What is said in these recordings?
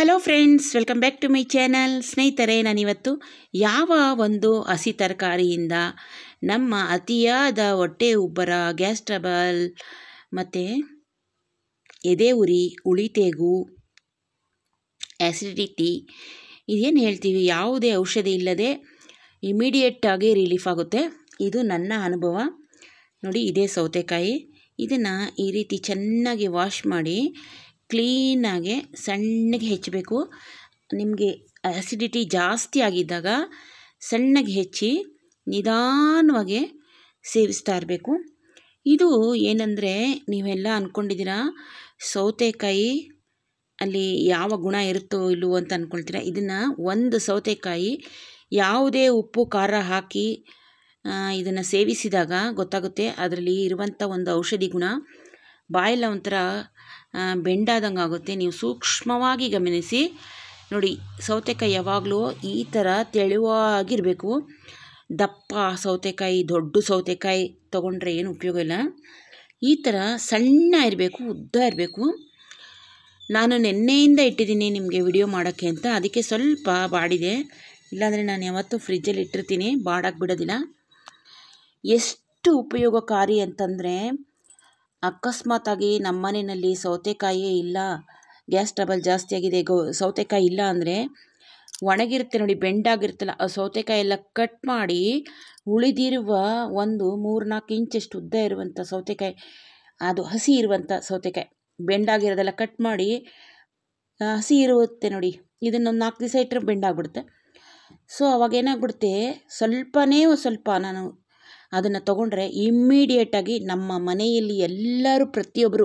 hello friends welcome back to my channel ಸ್ನೇಹಿತರೆ ನಾನಿವತ್ತು ಯಾವ ಒಂದು ಹಸಿ ತರಕಾರಿಯಿಂದ ನಮ್ಮ ಅತಿಯಾದ ಹೊಟ್ಟೆ ಉಬ್ಬರ ಗ್ಯಾಸ್ ಟ್ರಬಲ್ ಮತ್ತು ಎದೆ ಉರಿ ಉಳಿತೇಗು ಆ್ಯಸಿಡಿಟಿ ಇದೇನು ಹೇಳ್ತೀವಿ ಯಾವುದೇ ಔಷಧಿ ಇಲ್ಲದೆ ಇಮಿಡಿಯೇಟಾಗಿ ರಿಲೀಫ್ ಆಗುತ್ತೆ ಇದು ನನ್ನ ಅನುಭವ ನೋಡಿ ಇದೇ ಸೌತೆಕಾಯಿ ಇದನ್ನು ಈ ರೀತಿ ಚೆನ್ನಾಗಿ ವಾಶ್ ಮಾಡಿ ಕ್ಲೀನಾಗೆ ಸಣ್ಣಗೆ ಹೆಚ್ಚಬೇಕು ನಿಮಗೆ ಆ್ಯಸಿಡಿಟಿ ಜಾಸ್ತಿ ಆಗಿದ್ದಾಗ ಸಣ್ಣಗೆ ಹೆಚ್ಚಿ ನಿಧಾನವಾಗಿ ಸೇವಿಸ್ತಾ ಇರಬೇಕು ಇದು ಏನಂದರೆ ನೀವೆಲ್ಲ ಅಂದ್ಕೊಂಡಿದ್ದೀರಾ ಸೌತೆಕಾಯಿ ಅಲ್ಲಿ ಯಾವ ಗುಣ ಇರುತ್ತೋ ಇಲ್ಲವೋ ಅಂತ ಅಂದ್ಕೊಳ್ತೀರ ಇದನ್ನು ಒಂದು ಸೌತೆಕಾಯಿ ಯಾವುದೇ ಉಪ್ಪು ಖಾರ ಹಾಕಿ ಇದನ್ನು ಸೇವಿಸಿದಾಗ ಗೊತ್ತಾಗುತ್ತೆ ಅದರಲ್ಲಿ ಇರುವಂಥ ಒಂದು ಔಷಧಿ ಗುಣ ಬಾಯೆಲ್ಲ ಒಂಥರ ಬೆಂಡಾದಂಗೆ ಆಗುತ್ತೆ ನೀವು ಸೂಕ್ಷ್ಮವಾಗಿ ಗಮನಿಸಿ ನೋಡಿ ಸೌತೆಕಾಯಿ ಯಾವಾಗಲೂ ಈ ಥರ ತೆಳುವಾಗಿರಬೇಕು ದಪ್ಪ ಸೌತೆಕಾಯಿ ದೊಡ್ಡ ಸೌತೆಕಾಯಿ ತೊಗೊಂಡ್ರೆ ಏನು ಉಪಯೋಗ ಇಲ್ಲ ಈ ಥರ ಸಣ್ಣ ಇರಬೇಕು ಉದ್ದ ಇರಬೇಕು ನಾನು ನಿನ್ನೆಯಿಂದ ಇಟ್ಟಿದ್ದೀನಿ ನಿಮಗೆ ವಿಡಿಯೋ ಮಾಡೋಕ್ಕೆ ಅಂತ ಅದಕ್ಕೆ ಸ್ವಲ್ಪ ಬಾಡಿದೆ ಇಲ್ಲಾಂದರೆ ನಾನು ಯಾವತ್ತೂ ಫ್ರಿಜ್ಜಲ್ಲಿ ಇಟ್ಟಿರ್ತೀನಿ ಬಾಡಕ್ಕೆ ಬಿಡೋದಿಲ್ಲ ಎಷ್ಟು ಉಪಯೋಗಕಾರಿ ಅಂತಂದರೆ ಅಕಸ್ಮಾತಾಗಿ ನಮ್ಮ ಮನೆಯಲ್ಲಿ ಸೌತೆಕಾಯಿಯೇ ಇಲ್ಲ ಗ್ಯಾಸ್ ಟ್ರಬಲ್ ಜಾಸ್ತಿ ಆಗಿದೆ ಗೋ ಸೌತೆಕಾಯಿ ಇಲ್ಲ ಅಂದರೆ ಒಣಗಿರುತ್ತೆ ನೋಡಿ ಬೆಂಡಾಗಿರುತ್ತಲ್ಲ ಆ ಸೌತೆಕಾಯಿ ಎಲ್ಲ ಕಟ್ ಮಾಡಿ ಉಳಿದಿರುವ ಒಂದು ಮೂರು ನಾಲ್ಕು ಇಂಚಷ್ಟು ಉದ್ದ ಇರುವಂಥ ಸೌತೆಕಾಯಿ ಅದು ಹಸಿ ಇರುವಂಥ ಸೌತೆಕಾಯಿ ಬೆಂಡಾಗಿರೋದೆಲ್ಲ ಕಟ್ ಮಾಡಿ ಹಸಿ ಇರುತ್ತೆ ನೋಡಿ ಇದನ್ನೊಂದು ನಾಲ್ಕು ದಿವಸ ಇಟ್ಟರೆ ಬೆಂಡಾಗ್ಬಿಡುತ್ತೆ ಸೊ ಅವಾಗ ಏನಾಗ್ಬಿಡುತ್ತೆ ಸ್ವಲ್ಪನೇ ಸ್ವಲ್ಪ ನಾನು ಅದನ್ನು ತೊಗೊಂಡ್ರೆ ಇಮ್ಮಿಡಿಯೇಟಾಗಿ ನಮ್ಮ ಮನೆಯಲ್ಲಿ ಎಲ್ಲರೂ ಪ್ರತಿಯೊಬ್ಬರು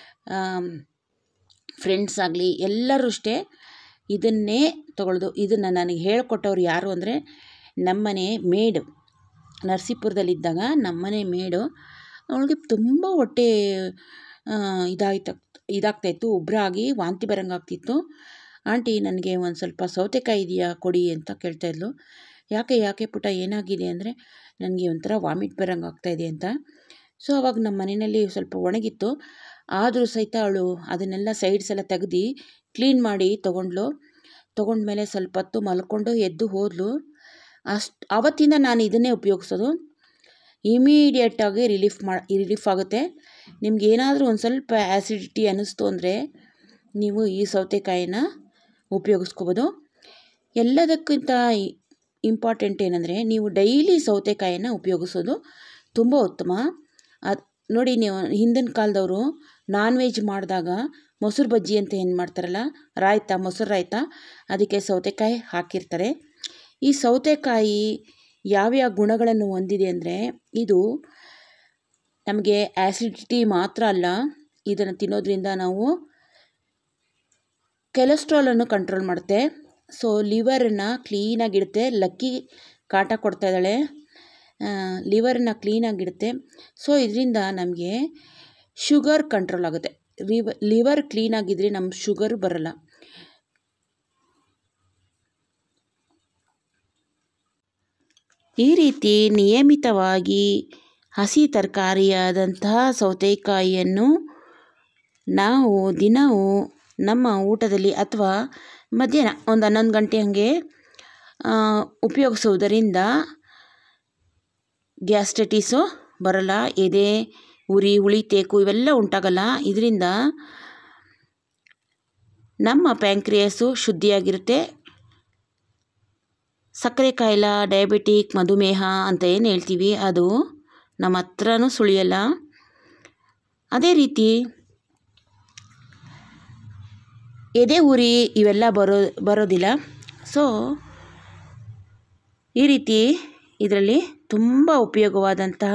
ಫ್ರೆಂಡ್ಸ್ ಆಗಲಿ ಎಲ್ಲರೂ ಅಷ್ಟೇ ಇದನ್ನೇ ತೊಗೊಳ್ಳೋದು ಇದನ್ನು ನನಗೆ ಹೇಳ್ಕೊಟ್ಟವ್ರು ಯಾರು ಅಂದರೆ ನಮ್ಮನೆ ಮೇಡು ನರಸೀಪುರದಲ್ಲಿದ್ದಾಗ ನಮ್ಮನೆ ಮೇಡು ಅವಳಿಗೆ ತುಂಬ ಹೊಟ್ಟೆ ಇದಾಯ್ತು ಇದಾಗ್ತಾಯಿತ್ತು ಉಬ್ರಾಗಿ ವಾಂತಿ ಬರೋಂಗೆ ಆಗ್ತಿತ್ತು ಆಂಟಿ ನನಗೆ ಒಂದು ಸ್ವಲ್ಪ ಸೌತೆಕಾಯಿ ಇದೆಯಾ ಕೊಡಿ ಅಂತ ಕೇಳ್ತಾಯಿದ್ಲು ಯಾಕೆ ಯಾಕೆ ಪುಟ ಏನಾಗಿದೆ ಅಂದರೆ ನನಗೆ ಒಂಥರ ವಾಮಿಟ್ ಬರೋಂಗೆ ಆಗ್ತಾಯಿದೆ ಅಂತ ಸೊ ಅವಾಗ ನಮ್ಮ ಮನೆಯಲ್ಲಿ ಸ್ವಲ್ಪ ಒಣಗಿತ್ತು ಆದರೂ ಸಹಿತ ಅವಳು ಅದನ್ನೆಲ್ಲ ಸೈಡ್ಸ್ ಎಲ್ಲ ತೆಗ್ದು ಕ್ಲೀನ್ ಮಾಡಿ ತೊಗೊಂಡ್ಲು ತೊಗೊಂಡ್ಮೇಲೆ ಸ್ವಲ್ಪ ಹೊತ್ತು ಮಲ್ಕೊಂಡು ಎದ್ದು ಹೋದ್ಲು ಅಷ್ಟು ಆವತ್ತಿಂದ ನಾನು ಇದನ್ನೇ ಉಪಯೋಗಿಸೋದು ಇಮಿಡಿಯೇಟಾಗಿ ರಿಲೀಫ್ ಮಾ ರಿಲೀಫ್ ಆಗುತ್ತೆ ನಿಮ್ಗೆ ಏನಾದರೂ ಒಂದು ಸ್ವಲ್ಪ ಆ್ಯಸಿಡಿಟಿ ಅನ್ನಿಸ್ತು ಅಂದರೆ ನೀವು ಈ ಸೌತೆಕಾಯಿನ ಉಪಯೋಗಿಸ್ಕೋಬೋದು ಎಲ್ಲದಕ್ಕಿಂತ ಇಂಪಾರ್ಟೆಂಟ್ ಏನಂದರೆ ನೀವು ಡೈಲಿ ಸೌತೆಕಾಯಿನ ಉಪಯೋಗಿಸೋದು ತುಂಬ ಉತ್ತಮ ಅದು ನೋಡಿ ನೀವು ಹಿಂದಿನ ಕಾಲದವರು ನಾನ್ ವೆಜ್ ಮಾಡಿದಾಗ ಮೊಸರು ಬಜ್ಜಿ ಅಂತ ಏನು ಮಾಡ್ತಾರಲ್ಲ ರಾಯ್ತ ಮೊಸರು ರಾಯ್ತ ಅದಕ್ಕೆ ಸೌತೆಕಾಯಿ ಹಾಕಿರ್ತಾರೆ ಈ ಸೌತೆಕಾಯಿ ಯಾವ್ಯಾವ ಗುಣಗಳನ್ನು ಹೊಂದಿದೆ ಅಂದರೆ ಇದು ನಮಗೆ ಆ್ಯಸಿಡಿಟಿ ಮಾತ್ರ ಅಲ್ಲ ಇದನ್ನು ತಿನ್ನೋದ್ರಿಂದ ನಾವು ಕೆಲೆಸ್ಟ್ರಾಲನ್ನು ಕಂಟ್ರೋಲ್ ಮಾಡುತ್ತೆ ಸೊ ಲಿವರನ್ನು ಕ್ಲೀನಾಗಿಡುತ್ತೆ ಲಕ್ಕಿ ಕಾಟ ಕೊಡ್ತಾ ಇದ್ದಾಳೆ ಲಿವರನ್ನ ಕ್ಲೀನಾಗಿಡುತ್ತೆ ಸೊ ಇದರಿಂದ ನಮಗೆ ಶುಗರ್ ಕಂಟ್ರೋಲ್ ಆಗುತ್ತೆ ಲಿವ ಲಿವರ್ ಕ್ಲೀನಾಗಿದ್ದರೆ ನಮ್ಮ ಶುಗರ್ ಬರಲ್ಲ ಈ ರೀತಿ ನಿಯಮಿತವಾಗಿ ಹಸಿ ತರಕಾರಿಯಾದಂತಹ ಸೌತೆಕಾಯಿಯನ್ನು ನಾವು ದಿನವೂ ನಮ್ಮ ಊಟದಲ್ಲಿ ಅಥವಾ ಮಧ್ಯಾಹ್ನ ಒಂದು ಹನ್ನೊಂದು ಗಂಟೆ ಹಾಗೆ ಉಪಯೋಗಿಸೋದರಿಂದ ಗ್ಯಾಸ್ಟ್ರೈಟಿಸು ಬರಲ್ಲ ಎದೆ ಉರಿ ಉಳಿತೇಕು ಇವೆಲ್ಲ ಉಂಟಾಗಲ್ಲ ಇದರಿಂದ ನಮ್ಮ ಪ್ಯಾಂಕ್ರಿಯಸ್ಸು ಶುದ್ಧಿಯಾಗಿರುತ್ತೆ ಸಕ್ಕರೆ ಕಾಯಿಲೆ ಡಯಾಬಿಟಿಕ್ ಮಧುಮೇಹ ಅಂತ ಏನು ಹೇಳ್ತೀವಿ ಅದು ನಮ್ಮ ಹತ್ರನೂ ಸುಳಿಯಲ್ಲ ಅದೇ ರೀತಿ ಎದೆ ಉರಿ ಇವೆಲ್ಲ ಬರೋ ಬರೋದಿಲ್ಲ ಸೊ ಈ ರೀತಿ ಇದರಲ್ಲಿ ತುಂಬ ಉಪಯೋಗವಾದಂತಹ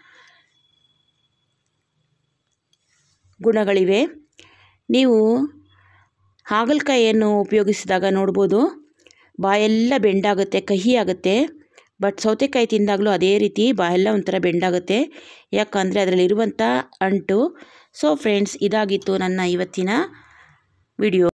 ಗುಣಗಳಿವೆ ನೀವು ಹಾಗಲಕಾಯಿಯನ್ನು ಉಪಯೋಗಿಸಿದಾಗ ನೋಡ್ಬೋದು ಬಾಯೆಲ್ಲ ಬೆಂಡಾಗುತ್ತೆ ಕಹಿ ಆಗುತ್ತೆ ಬಟ್ ಸೌತೆಕಾಯಿ ತಿಂದಾಗಲೂ ಅದೇ ರೀತಿ ಬಾಯೆಲ್ಲ ಒಂಥರ ಬೆಂಡಾಗುತ್ತೆ ಯಾಕಂದರೆ ಅದರಲ್ಲಿರುವಂಥ ಅಂಟು ಸೊ ಫ್ರೆಂಡ್ಸ್ ಇದಾಗಿತ್ತು ನನ್ನ ಇವತ್ತಿನ ವಿಡಿಯೋ